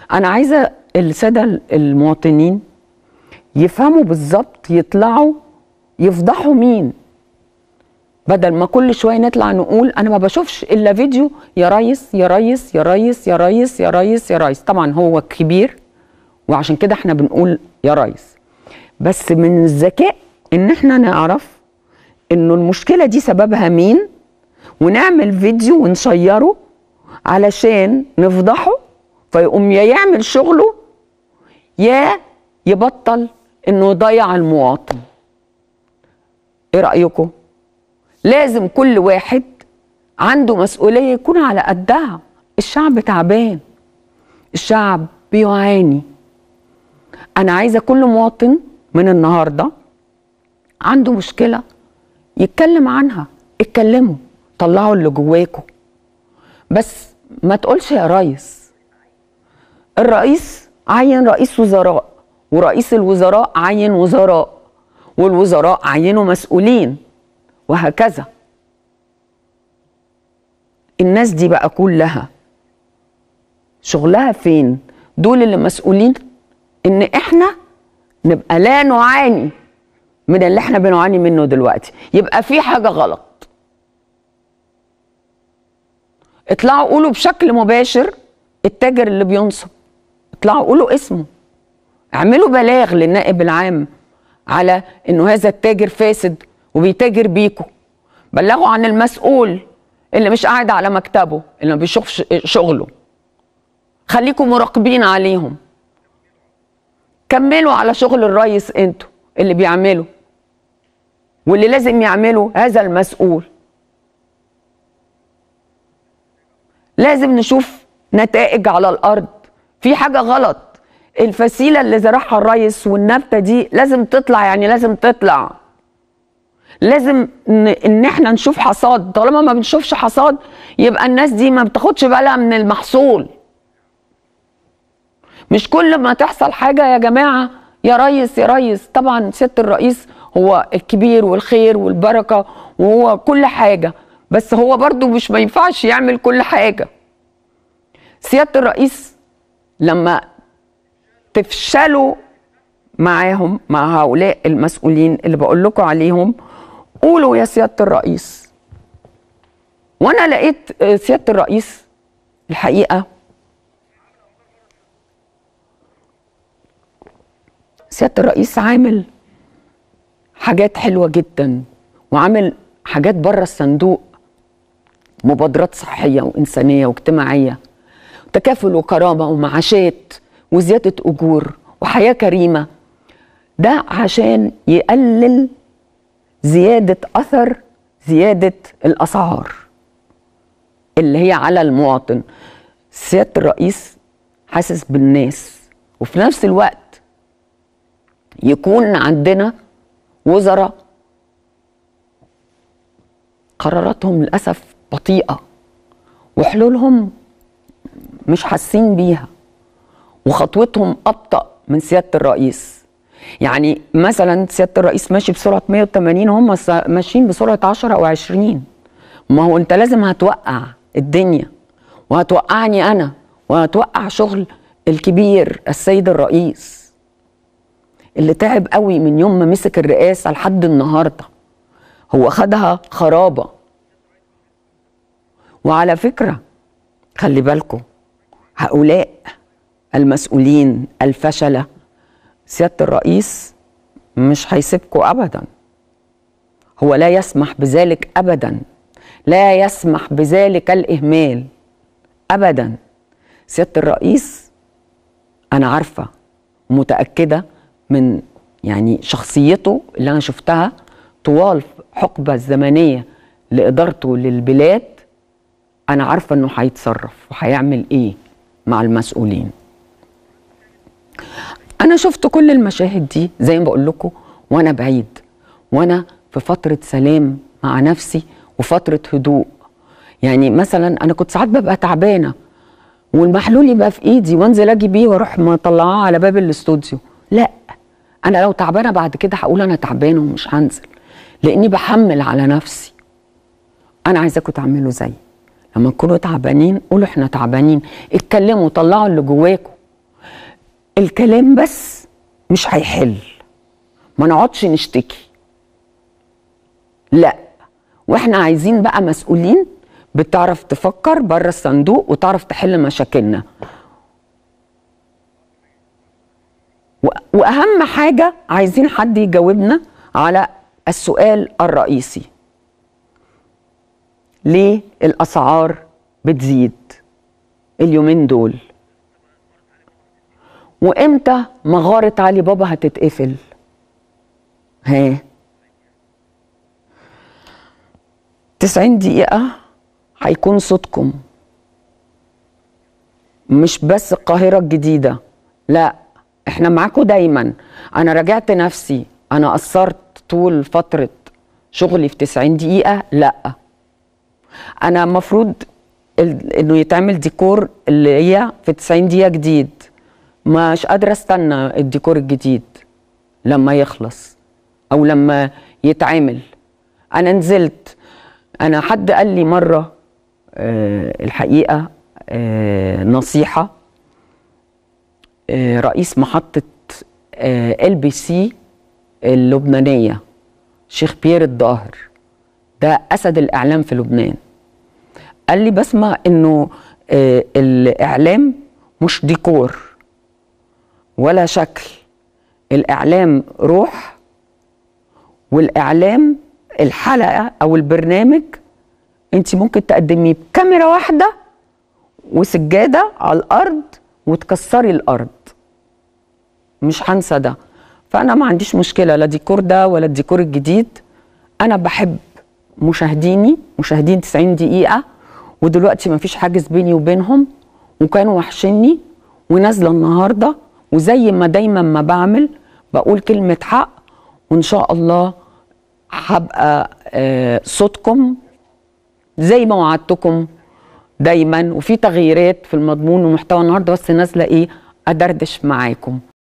انا عايزه الساده المواطنين يفهموا بالظبط يطلعوا يفضحوا مين بدل ما كل شويه نطلع نقول انا ما بشوفش الا فيديو يا ريس يا ريس يا ريس يا ريس يا ريس يا ريس طبعا هو كبير وعشان كده احنا بنقول يا ريس بس من الذكاء ان احنا نعرف انه المشكله دي سببها مين ونعمل فيديو ونشيره علشان نفضحه فيقوم يا يعمل شغله يا يبطل انه يضيع المواطن ايه رايكم لازم كل واحد عنده مسؤوليه يكون على قدها الشعب تعبان الشعب بيعاني انا عايزه كل مواطن من النهارده عنده مشكله يتكلم عنها اتكلموا طلعوا اللي جواكم بس ما تقولش يا ريس الرئيس عين رئيس وزراء ورئيس الوزراء عين وزراء والوزراء عينوا مسؤولين وهكذا الناس دي بقى كلها شغلها فين دول اللي مسؤولين ان احنا نبقى لا نعاني من اللي احنا بنعاني منه دلوقتي يبقى في حاجة غلط اطلعوا قولوا بشكل مباشر التاجر اللي بينصب اطلعوا قولوا اسمه اعملوا بلاغ للنائب العام على انه هذا التاجر فاسد وبيتاجر بيكو بلغوا عن المسؤول اللي مش قاعد على مكتبه اللي ما بيشوفش شغله خليكم مراقبين عليهم كملوا على شغل الريس انتوا اللي بيعمله واللي لازم يعمله هذا المسؤول لازم نشوف نتائج على الارض في حاجه غلط الفسيله اللي زرعها الريس والنبته دي لازم تطلع يعني لازم تطلع لازم ان, إن احنا نشوف حصاد طالما ما بنشوفش حصاد يبقى الناس دي ما بتاخدش بالها من المحصول مش كل ما تحصل حاجه يا جماعه يا ريس يا ريس طبعا سياده الرئيس هو الكبير والخير والبركه وهو كل حاجه بس هو برضو مش ما ينفعش يعمل كل حاجه سياده الرئيس لما تفشلوا معاهم مع هؤلاء المسؤولين اللي بقول لكم عليهم قولوا يا سياده الرئيس وانا لقيت سياده الرئيس الحقيقه سياده الرئيس عامل حاجات حلوه جدا وعامل حاجات بره الصندوق مبادرات صحيه وانسانيه واجتماعيه تكافل وكرامه ومعاشات وزياده اجور وحياه كريمه ده عشان يقلل زياده اثر زياده الاسعار اللي هي على المواطن سياده الرئيس حاسس بالناس وفي نفس الوقت يكون عندنا وزراء قراراتهم للاسف بطيئه وحلولهم مش حاسين بيها وخطوتهم ابطا من سياده الرئيس يعني مثلا سياده الرئيس ماشي بسرعه 180 هم ماشيين بسرعه 10 او 20 ما هو انت لازم هتوقع الدنيا وهتوقعني انا وهتوقع شغل الكبير السيد الرئيس اللي تعب قوي من يوم ما مسك الرئاسه لحد النهارده هو خدها خرابه وعلى فكره خلي بالكم هؤلاء المسؤولين الفشله سياده الرئيس مش هيسيبكم ابدا هو لا يسمح بذلك ابدا لا يسمح بذلك الاهمال ابدا سياده الرئيس انا عارفه متاكده من يعني شخصيته اللي انا شفتها طوال حقبه الزمنيه لادارته للبلاد انا عارفه انه هيتصرف وهيعمل ايه مع المسؤولين انا شفت كل المشاهد دي زي ما بقول لكم وانا بعيد وانا في فتره سلام مع نفسي وفتره هدوء يعني مثلا انا كنت ساعات ببقى تعبانه والمحلول يبقى في ايدي وانزل اجي بيه واروح مطلعاه على باب الاستوديو لا انا لو تعبانه بعد كده هقول انا تعبانه ومش هنزل لاني بحمل على نفسي انا عايزاكم تعملوا زي لما تكونوا تعبانين قولوا احنا تعبانين اتكلموا طلعوا اللي جواكم الكلام بس مش هيحل ما نقعدش نشتكي لا واحنا عايزين بقى مسؤولين بتعرف تفكر بره الصندوق وتعرف تحل مشاكلنا و- واهم حاجه عايزين حد يجاوبنا على السؤال الرئيسي ليه الاسعار بتزيد اليومين دول وامتى مغاره علي بابا هتتقفل ها 90 دقيقة هيكون صوتكم مش بس القاهرة الجديدة لا احنا معاكم دايما انا راجعت نفسي انا قصرت طول فترة شغلي في 90 دقيقة لا انا المفروض ال- انه يتعمل ديكور اللي هي في 90 دقيقة جديد مش قادرة استنى الديكور الجديد لما يخلص او لما يتعمل انا نزلت انا حد قال لي مره آه الحقيقه آه نصيحه آه رئيس محطه ال بي سي اللبنانيه شيخ بيير الظاهر ده اسد الاعلام في لبنان قال لي بسمع انه آه الاعلام مش ديكور ولا شكل الاعلام روح والاعلام الحلقه او البرنامج انت ممكن تقدميه بكاميرا واحده وسجاده على الارض وتكسري الارض مش هنسى ده فانا ما عنديش مشكله لا ديكور ده ولا الديكور الجديد انا بحب مشاهديني مشاهدين 90 دقيقه ودلوقتي ما فيش حاجز بيني وبينهم وكانوا وحشني ونازله النهارده وزي ما دايما ما بعمل بقول كلمه حق وان شاء الله هبقى آه، صوتكم زي ما وعدتكم دايما وفي تغييرات في المضمون ومحتوى النهارده بس نازله ايه ادردش معاكم